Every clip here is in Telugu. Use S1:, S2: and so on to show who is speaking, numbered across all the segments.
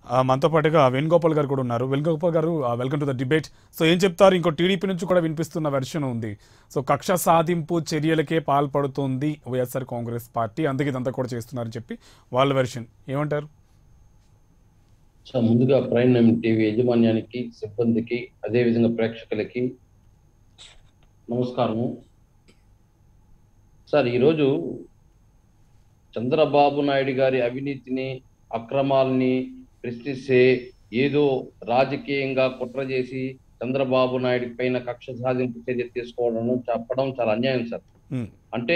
S1: ఆ, మనతో పాటుగా వేణుగోపాల్ గారు కూడా ఉన్నారు Venugopal garu welcome to the debate so ఏం చెప్తారు ఇంకో టీడీపీ నుంచి కూడా వినిపిస్తున్న వెర్షన్ ఉంది సో కక్ష సాధింపు చర్యలకే పాల్పడుతోంది వైఎస్ఆర్ కాంగ్రెస్ పార్టీ అందుకే ఇదంతా కూడా చేస్తున్నారని చెప్పి వాళ్ళ వెర్షన్ ఏమంటారు
S2: సార్ ముందుగా ప్రైమ్ నైన్ టీవీ యాజమాన్యానికి సిబ్బందికి అదేవిధంగా ప్రేక్షకులకి నమస్కారము సార్ ఈరోజు చంద్రబాబు నాయుడు గారి అవినీతిని అక్రమాలని ప్రశ్నిస్తే ఏదో రాజకీయంగా కుట్ర చేసి చంద్రబాబు నాయుడు పైన కక్ష సాధింపు చర్య తీసుకోవడం చెప్పడం చాలా అన్యాయం సార్
S1: ఉమ్,
S2: అంటే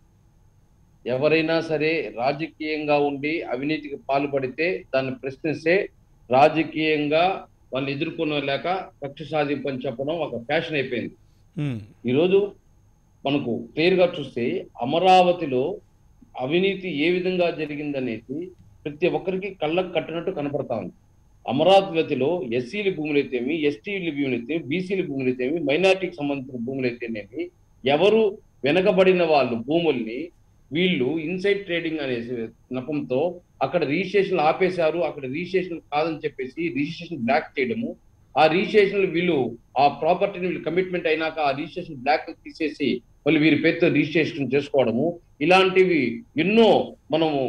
S2: ఎవరైనా సరే రాజకీయంగా ఉండి అవినీతికి పాల్పడితే దాన్ని ప్రశ్నిస్తే రాజకీయంగా వాళ్ళు ఎదుర్కొనలేక కక్ష సాధింపు అని చెప్పడం ఒక ఫ్యాషన్ అయిపోయింది
S1: ఉమ్,
S2: ఈరోజు మనకు క్లియర్గా చూస్తే అమరావతిలో అవినీతి ఏ విధంగా జరిగిందనేది ప్రతి ఒక్కరికి కళ్ళకు కట్టినట్టు కనపడతా ఉంది అమరావతిలో ఎస్సీల భూములు అయితేమి ఎస్టీల భూములు అయితే బీసీల భూములు అయితేమి మైనార్టీకి సంబంధించిన భూములు అయితేనేమి ఎవరు వెనకబడిన వాళ్ళు భూముల్ని వీళ్ళు ఇన్సైడ్ ట్రేడింగ్ అనే నపంతో అక్కడ రిజిస్ట్రేషన్ ఆపేశారు అక్కడ రిజిస్ట్రేషన్ కాదని చెప్పేసి రిజిస్ట్రేషన్ బ్లాక్ చేయడము ఆ రిజిస్ట్రేషన్ వీళ్ళు ఆ ప్రాపర్టీని వీళ్ళు కమిట్మెంట్ అయినాక ఆ రిజిస్ట్రేషన్ బ్లాక్ తీసేసి మళ్ళీ వీరి పేరుతో రిజిస్ట్రేషన్ చేసుకోవడము ఇలాంటివి ఎన్నో మనము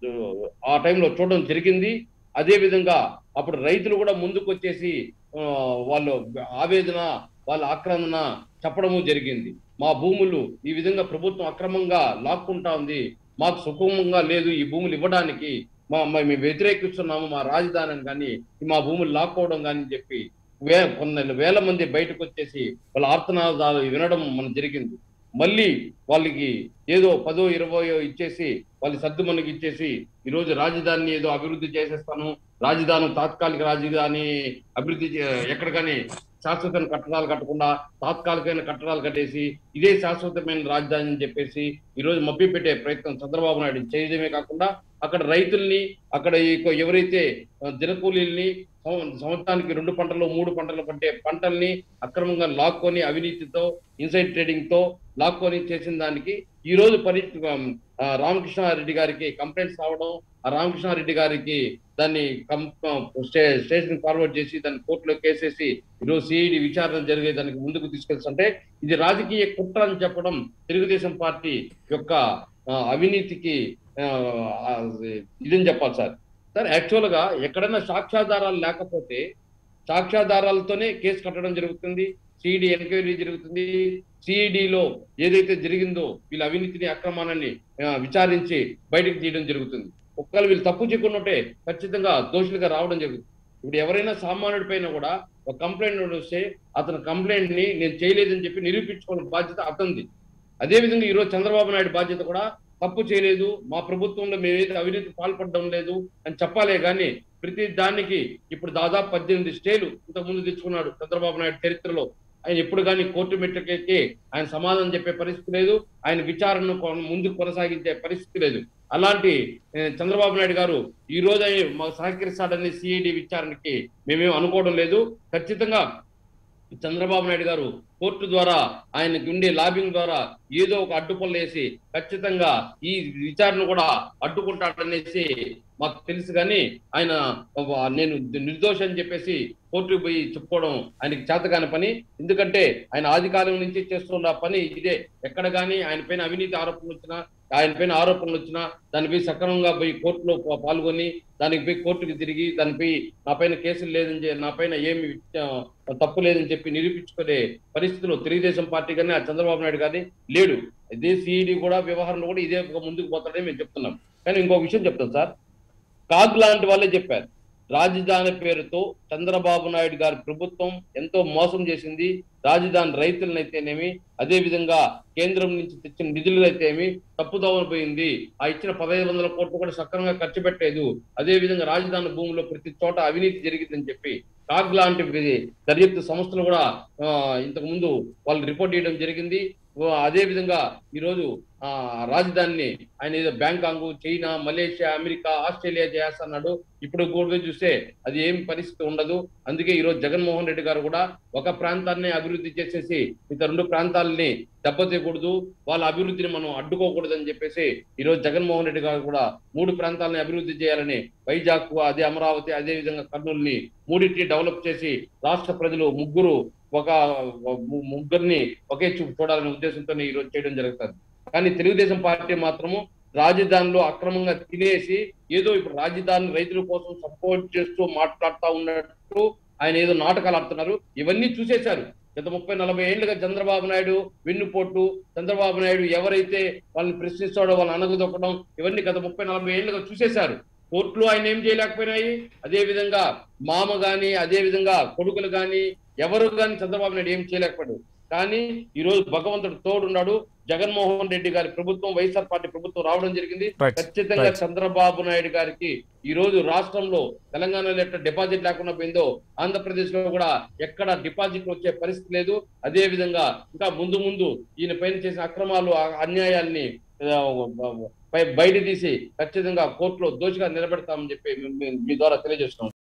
S2: ఆ టైంలో చూడడం జరిగింది అదే విధంగా అప్పుడు రైతులు కూడా ముందుకు వచ్చేసి ఆ, వాళ్ళు ఆవేదన వాళ్ళ ఆక్రమణ చెప్పడము జరిగింది మా భూములు ఈ విధంగా ప్రభుత్వం అక్రమంగా లాక్కుంటా ఉంది మాకు సుఖమంగా లేదు ఈ భూములు ఇవ్వడానికి మా మా- మేము వ్యతిరేకిస్తున్నాము మా రాజధానిని కానీ మా భూములు లాక్కోవడం కానీ చెప్పి వే కొన్ని వేల మంది బయటకు వచ్చేసి వాళ్ళ ఆర్తనాదాలు వినడం మనం జరిగింది మళ్ళీ వాళ్ళకి ఏదో పదో ఇరవయో ఇచ్చేసి వాళ్ళ సర్దు మనకి ఇచ్చేసి ఈ రోజు రాజధానిని ఏదో అభివృద్ధి చేసేస్తాను రాజధాని తాత్కాలిక రాజధాని అభివృద్ధి చే- ఎక్కడ కానీ శాశ్వతమైన కట్టడాలు కట్టకుండా తాత్కాలికమైన కట్టడాలు కట్టేసి ఇదే శాశ్వతమైన రాజధాని అని చెప్పేసి ఈ రోజు మభ్య పెట్టే ప్రయత్నం చంద్రబాబు నాయుడు చేయడమే కాకుండా అక్కడ రైతుల్ని అక్కడ ఈ- ఎవరైతే ఆ, దినకూలీల్ని సంవ- సంవత్సరానికి రెండు పంటలు మూడు పంటలు పంటే పంటల్ని అక్రమంగా లాక్కొని అవినీతితో ఇన్సైడ్ ట్రేడింగ్ తో లాక్కొని చేసిన దానికి ఈ రోజు పరి ఆ, రామకృష్ణారెడ్డి గారికి కంప్లైంట్స్ రావడం ఆ రామకృష్ణారెడ్డి గారికి దాన్ని కం- స్టే- స్టేషన్ ఫార్వర్డ్ చేసి దాన్ని కోర్టులో కేసేసి ఈరోజు సిఐడి విచారణ జరిగే దానికి ముందుకు తీసుకెళ్తుంటే ఇది రాజకీయ కుట్ర అని చెప్పడం తెలుగుదేశం పార్టీ యొక్క ఆ, అవినీతికి ఆ, ఆ, ఇదని చెప్పాలి సార్ సార్ యాక్చువల్ గా ఎక్కడైనా సాక్ష్యాధారాలు లేకపోతే సాక్ష్యాధారాలతోనే కేసు కట్టడం జరుగుతుంది సిఈడి ఎంక్వైరీ జరుగుతుంది సిఈడిలో ఏదైతే జరిగిందో వీళ్ళ అవినీతిని అక్రమాన్ని ఆ, విచారించి బయటకు తీయడం జరుగుతుంది ఒక్కళ్ళు వీళ్ళు తప్పు చేయకుండా ఖచ్చితంగా దోషులుగా రావడం జరుగుతుంది ఇప్పుడు ఎవరైనా సామాన్యుడి పైన కూడా ఒక కంప్లైంట్ వస్తే అతని కంప్లైంట్ ని నేను చేయలేదని చెప్పి నిరూపించుకోవాల్సిన బాధ్యత అతనిది అదే విధంగా ఈరోజు చంద్రబాబు నాయుడు బాధ్యత కూడా తప్పు చేయలేదు మా ప్రభుత్వంలో మేమైతే అవినీతి పాల్పడడం లేదు అని చెప్పాలే కానీ ప్రతి దానికి ఇప్పుడు దాదాపు పద్దెనిమిది స్టేలు ఇంతకుముందు తెచ్చుకున్నాడు చంద్రబాబు నాయుడు చరిత్రలో ఆయన ఎప్పుడు కానీ కోర్టు మెట్లకెక్కి ఆయన సమాధానం చెప్పే పరిస్థితి లేదు ఆయన విచారణను కొన- ముందుకు కొనసాగించే పరిస్థితి లేదు అలాంటి ఏ, చంద్రబాబు నాయుడు గారు ఈ రోజు ఆయన మాకు సహకరిస్తాడని సిఐడి విచారణకి మేమేం అనుకోవడం లేదు ఖచ్చితంగా చంద్రబాబు నాయుడు గారు కోర్టు ద్వారా ఆయనకి ఉండే లాబింగ్ ద్వారా ఏదో ఒక అడ్డుపనులు వేసి ఖచ్చితంగా ఈ విచారణ కూడా అడ్డుకుంటాడనేసి మాకు తెలుసు కానీ ఆయన వ- నేను నిర్దోషి అని చెప్పేసి కోర్టుకు పోయి చెప్పుకోవడం ఆయనకి చేతకాని పని ఎందుకంటే ఆయన ఆది కాలం నుంచి చేస్తున్న పని ఇదే ఎక్కడ కానీ ఆయన పైన అవినీతి ఆరోపణలు వచ్చినా ఆయన పైన ఆరోపణలు వచ్చినా దానిపై సక్రమంగా పోయి కోర్టులో పా- పాల్గొని దానికి పోయి కోర్టుకి తిరిగి దానిపై నా పైన కేసులు లేదని చెప్పి నా పైన ఏమి ఆ, తప్పు లేదని చెప్పి నిరూపించుకునే పరిస్థితిలో తెలుగుదేశం పార్టీ కానీ ఆ చంద్రబాబు నాయుడు కానీ లేడు ఇదే సిఈడి కూడా వ్యవహారంలో కూడా ఇదే ముందుకు పోతాడని మేము చెప్తున్నాం కానీ ఇంకో విషయం చెప్తాం సార్ కాగ్ లాంటి వాళ్ళే చెప్పారు రాజధాని పేరుతో చంద్రబాబు నాయుడు గారి ప్రభుత్వం ఎంతో మోసం చేసింది రాజధాని రైతులనైతేనేమి అదే విధంగా కేంద్రం నుంచి తెచ్చిన నిధులు అయితేమి తప్పుదోవన పోయింది ఆ ఇచ్చిన పదహైదు వందల కోట్లు కూడా సక్రమంగా ఖర్చు పెట్టలేదు అదే విధంగా రాజధాని భూమిలో ప్రతి చోట అవినీతి జరిగిందని చెప్పి కాగ్ లాంటి వి- దర్యాప్తు సంస్థలు కూడా ఆ, ఇంతకు ముందు వాళ్ళు రిపోర్ట్ చేయడం జరిగింది ఓ, అదే విధంగా ఈ రోజు ఆ రాజధానిని ఆయన ఏదో Bangkok China Malaysia America Australia చేస్తున్నాడు ఇప్పుడు కూడా చూస్తే అది ఏం పరిస్థితి ఉండదు అందుకే ఈ రోజు జగన్మోహన్ రెడ్డి గారు కూడా ఒక ప్రాంతాన్ని అభివృద్ధి చేసేసి ఇతర రెండు ప్రాంతాలని దెబ్బతీయకూడదు వాళ్ళ అభివృద్ధిని మనం అడ్డుకోకూడదు అని చెప్పేసి ఈ రోజు జగన్మోహన్ రెడ్డి గారు కూడా మూడు ప్రాంతాలని అభివృద్ధి చేయాలని వైజాగ్ అదే అమరావతి అదే విధంగా కర్నూలుని మూడింటిని డెవలప్ చేసి రాష్ట్ర ప్రజలు ముగ్గురు ఒక ము- ముగ్గురిని ఒకే చూపు చూడాలనే ఉద్దేశంతో ఈ రోజు చేయడం జరుగుతుంది కానీ తెలుగుదేశం పార్టీ మాత్రము రాజధానిలో అక్రమంగా తినేసి ఏదో ఇప్పుడు రాజధాని రైతుల కోసం సపోర్ట్ చేస్తూ మాట్లాడుతూ ఉన్నట్టు ఆయన ఏదో నాటకాలు ఆడుతున్నారు ఇవన్నీ చూసేశారు గత ముప్పై నలభై ఏళ్ళుగా చంద్రబాబు నాయుడు వెన్నుపోటు చంద్రబాబు నాయుడు ఎవరైతే వాళ్ళని ప్రశ్నిస్తాడో వాళ్ళని అనగదొక్కడం ఇవన్నీ గత ముప్పై నలభై ఏళ్ళుగా చూసేశారు కోర్టులు ఆయన ఏం చేయలేకపోయినాయి అదే విధంగా మామ గాని అదే విధంగా కొడుకులు గాని ఎవరు గాని చంద్రబాబు నాయుడు ఏం చేయలేకపోయాడు కానీ ఈ రోజు భగవంతుడు తోడున్నాడు జగన్మోహన్ రెడ్డి గారి ప్రభుత్వం వైఎస్ఆర్ పార్టీ ప్రభుత్వం రావడం జరిగింది
S1: రైట్
S2: ఖచ్చితంగా
S1: Right.
S2: చంద్రబాబు నాయుడు గారికి ఈ రోజు రాష్ట్రంలో తెలంగాణలో ఎట్లా డిపాజిట్ లేకుండా పోయిందో ఆంధ్రప్రదేశ్ లో కూడా ఎక్కడ డిపాజిట్ వచ్చే పరిస్థితి లేదు అదే విధంగా ఇంకా ముందు ముందు ఈయన పైన చేసిన అక్రమాలు ఆ అన్యాయాల్ని ఆ, బయ- బయట తీసి ఖచ్చితంగా కోర్టులో దోషిగా నిలబెడతామని చెప్పి మీ- మీ ద్వారా తెలియజేస్తున్నాం